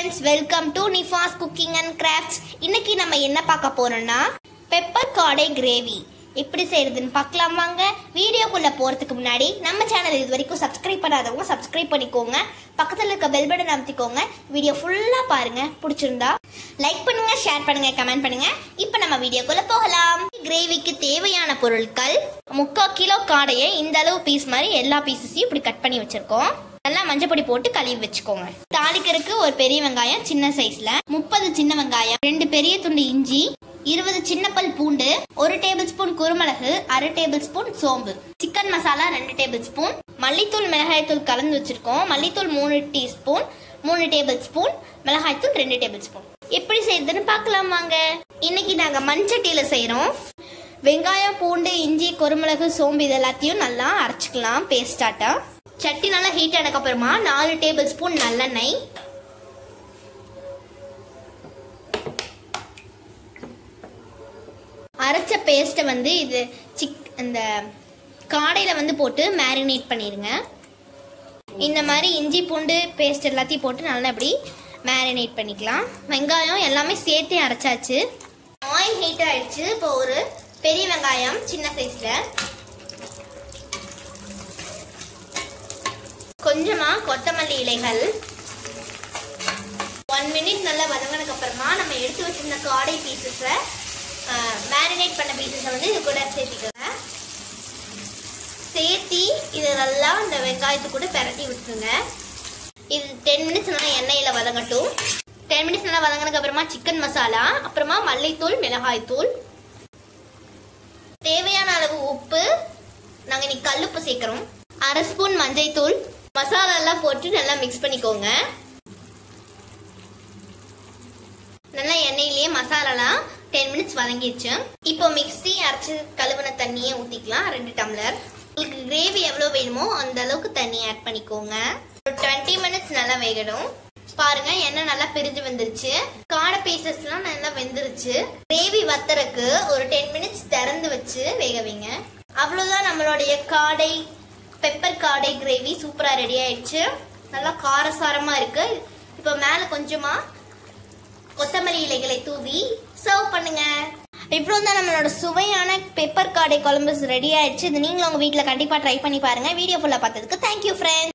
friends welcome to Nifas cooking and crafts இன்னைக்கு நம்ம என்ன பார்க்க போறோம்னா பெப்பர் காடை கிரேவி எப்படி செய்யறதுன்னு பார்க்கலாம் வாங்க வீடியோக்குள்ள போறதுக்கு முன்னாடி நம்ம சேனல் இது வரைக்கும் சப்ஸ்கிரைப் பண்ணாதவங்க சப்ஸ்கிரைப் பண்ணிக்கோங்க பக்கத்துல இருக்க பெல் பட்டன் அமைத்திக்கோங்க வீடியோ ஃபுல்லா பாருங்க பிடிச்சிருந்தா லைக் பண்ணுங்க ஷேர் பண்ணுங்க கமெண்ட் பண்ணுங்க இப்போ நம்ம வீடியோக்குள்ள போகலாம் கிரேவிக்கு தேவையான பொருட்கள் முக்கால் கிலோ காடையை இந்த அளவு பீஸ் மாதிரி எல்லா பீசஸையும் இப்படி கட் பண்ணி வச்சிருக்கோம் நல்லா மஞ்சள் பொடி போட்டு கழுவி வச்சுக்கோங்க தாளிக்கிறதுக்கு ஒரு பெரிய வெங்காயம் சின்ன சைஸ்ல முப்பது சின்ன வெங்காயம் ரெண்டு பெரிய துண்டு இஞ்சி இருபது சின்ன பல் பூண்டு ஒரு டேபிள் ஸ்பூன் குருமிளகு அரை டேபிள் ஸ்பூன் சோம்பு சிக்கன் மசாலா ரெண்டு டேபிள் ஸ்பூன் மல்லித்தூள் மிளகாய்த்தூள் கலந்து வச்சிருக்கோம் மல்லித்தூள் மூணு டீஸ்பூன் மூணு டேபிள் ஸ்பூன் மிளகாய்த்தூள் ரெண்டு டேபிள் ஸ்பூன் எப்படி செய்யறதுன்னு பார்க்கலாம் வாங்க இன்னைக்கு நாங்க மண்சட்டியில செய்றோம் வெங்காயம் பூண்டு இஞ்சி குருமிளகு சோம்பு இது எல்லாத்தையும் நல்லா அரைச்சிக்கலாம் பேஸ்டாட்டா சட்டி நல்லா ஹீட் ஆனதுக்கு அப்புறமா நாலு டேபிள் ஸ்பூன் நல்லெண்ணெய் அரைச்ச பேஸ்ட்டை வந்து இது சிக் இந்த காடையில் வந்து போட்டு மேரினேட் பண்ணிடுங்க இந்த மாதிரி இஞ்சி பூண்டு பேஸ்ட் எல்லாத்தையும் போட்டு நல்லா இப்படி மேரினேட் பண்ணிக்கலாம் வெங்காயம் எல்லாமே சேர்த்தே அரைச்சாச்சு ஆயில் ஹீட் ஆயிடுச்சு இப்போ ஒரு பெரிய வெங்காயம் சின்ன சைஸில் கொஞ்சமா கொத்தமல்லி இலைகள் ஒன் மினிட் நல்லா வதங்கினதுக்கு அப்புறமா நம்ம எடுத்து வச்சிருந்த காடை பீசஸை மேரினேட் பண்ண பீசஸை வந்து இது கூட சேர்த்திக்கோங்க சேர்த்தி இது நல்லா இந்த வெங்காயத்து கூட பெரட்டி விட்டுருங்க இது டென் மினிட்ஸ் நல்லா எண்ணெயில் வதங்கட்டும் டென் மினிட்ஸ் நல்லா வதங்கினதுக்கு அப்புறமா சிக்கன் மசாலா அப்புறமா மல்லித்தூள் மிளகாய்த்தூள் தேவையான அளவு உப்பு நாங்கள் இன்னைக்கு கல்லுப்பு சேர்க்குறோம் அரை ஸ்பூன் மஞ்சள் தூள் மசாலா எல்லாம் போட்டு நல்லா மிக்ஸ் பண்ணிக்கோங்க நல்லா எண்ணெயிலேயே மசாலாலாம் டென் மினிட்ஸ் வதங்கிடுச்சு இப்போ மிக்ஸி அரைச்சு கழுவின தண்ணியை ஊற்றிக்கலாம் ரெண்டு டம்ளர் உங்களுக்கு கிரேவி எவ்வளோ வேணுமோ அந்த அளவுக்கு தண்ணி ஆட் பண்ணிக்கோங்க ஒரு டுவெண்ட்டி மினிட்ஸ் நல்லா வேகணும் பாருங்க எண்ணெய் நல்லா பிரிஞ்சு வந்துருச்சு காடை பீசஸ்லாம் நல்லா வெந்துருச்சு கிரேவி வத்தறக்கு ஒரு டென் மினிட்ஸ் திறந்து வச்சு வேக வைங்க அவ்வளோதான் நம்மளுடைய காடை பெப்பர் காடை கிரேவி சூப்பராக ரெடி ஆயிடுச்சு நல்லா காரசாரமாக இருக்கு இப்போ மேலே கொஞ்சமாக கொத்தமல்லி இலைகளை தூவி சர்வ் பண்ணுங்க இவ்வளோ தான் நம்மளோட சுவையான பெப்பர் காடை குழம்பு ரெடி ஆயிடுச்சு இது நீங்களும் உங்கள் வீட்டில் கண்டிப்பாக ட்ரை பண்ணி பாருங்க வீடியோ ஃபுல்லாக பார்த்ததுக்கு தேங்க்யூ ஃப்ரெண்ட்ஸ்